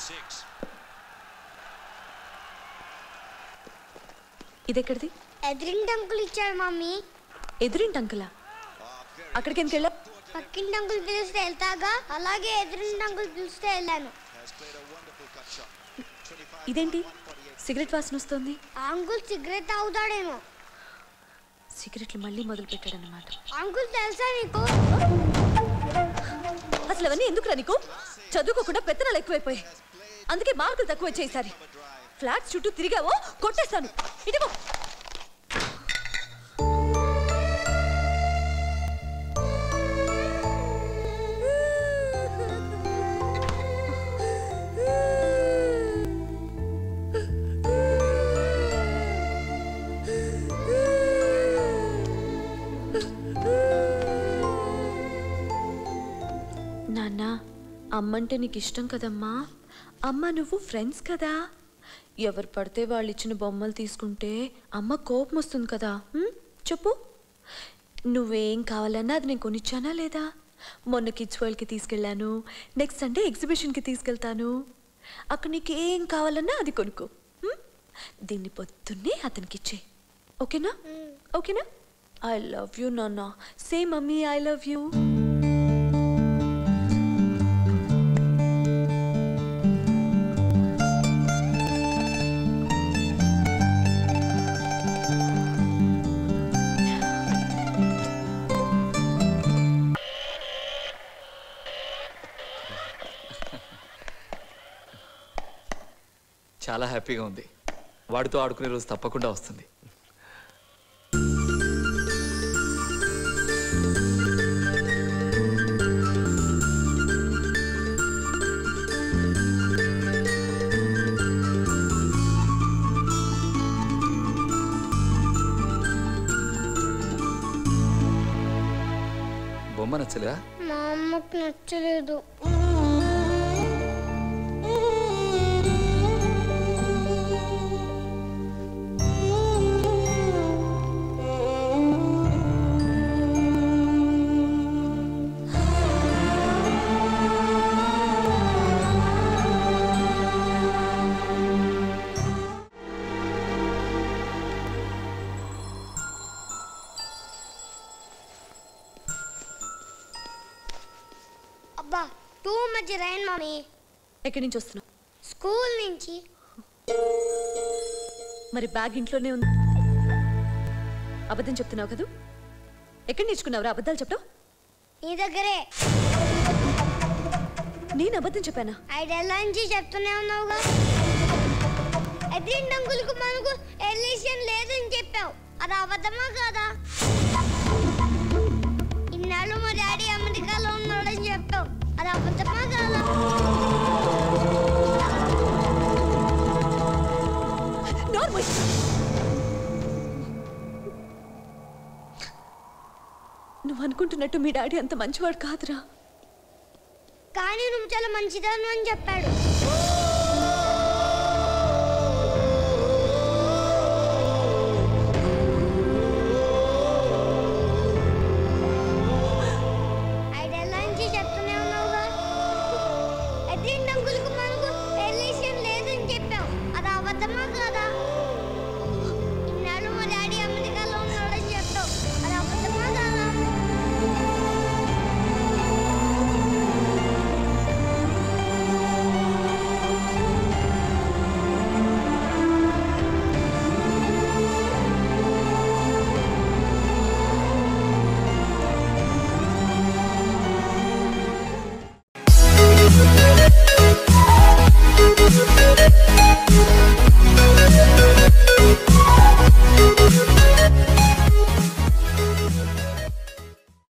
six. ఇదెక్కడిది ఎదిరింటి uncle ఇచ్చాడు మమ్మీ ఎదురింటి అంకులా అక్కడికి ఎందుకు వెళ్ళా పక్కింటి అంకుల్ పిలిస్తే వెళ్తాగా అలాగే ఎదిరింటి అంకుల్ పిలిస్తే వెళ్ళాను ఇదేంటి సిగరెట్ వాసన వస్తుంది ఆ అంకుల్ సిగరెట్ తాగుతాడేమో సిగరెట్లు మళ్ళీ మొదలు పెట్టాడన్నమాట అంకుల్ తెలుసా నీకు అసలు అవన్నీ ఎందుకురా నీకు చదువుకోకుండా పెత్తనాలు ఎక్కువైపోయాయి అందుకే మార్కులు తక్కువ వచ్చాయి ఈసారి ఫ్లాట్స్ చుట్టూ తిరిగావో కొట్టేస్తాను ఇటుకో నాన్న అమ్మంటే నీకు ఇష్టం కదమ్మా అమ్మ నువ్వు ఫ్రెండ్స్ కదా ఎవరు పడితే వాళ్ళు ఇచ్చిన బొమ్మలు తీసుకుంటే అమ్మ కోపం వస్తుంది కదా ఉం? చెప్పు నువ్వేం కావాలన్నా అది నేను కొనిచ్చానా లేదా మొన్న కిడ్స్ వరల్డ్కి తీసుకెళ్ళాను నెక్స్ట్ సండే ఎగ్జిబిషన్కి తీసుకెళ్తాను అక్కడ నీకు ఏం కావాలన్నా అది కొనుక్కో ఉం? దీన్ని పొద్దున్నే అతనికి ఇచ్చే ఓకేనా ఓకేనా ఐ లవ్ యూ నాన్న say mummy I love you చాలా హ్యాపీగా ఉంది వాడితో ఆడుకునే రోజు తప్పకుండా వస్తుంది బొమ్మ నచ్చలేదా మా అమ్మకు నచ్చలేదు అబ్బా టూ మచ్ రైన్ మమ్మీ ఎక్కడి నుంచి వస్తున్నావు స్కూల్ నుంచి మరి బ్యాగ్ ఇంట్లోనే ఉంది అబద్ధం చెప్తున్నావు కదూ ఎక్కడి నేర్చుకున్నావురా అబద్ధాలు చెప్పడం నీ దగ్గరే నేను అబద్ధం చెప్పానా ఐడెల్ నుంచి చెప్తూనే ఉన్నావుగా ఎదిరింటి అంకుల్కు మనకు ఎలిషన్ లేదని చెప్పావు అది అబద్ధమా కాదా ఇన్నాళ్ళు మా డాడీ అమెరికాలో ఉన్నాడని చెప్పావు అది అబద్ధమా కాదా నార్మల్ నువ్వు అనుకుంటున్నట్టు మీ డాడీ అంత మంచివాడు కాదురా కానీ నువ్వు చాలా మంచిదాను అని చెప్పాడు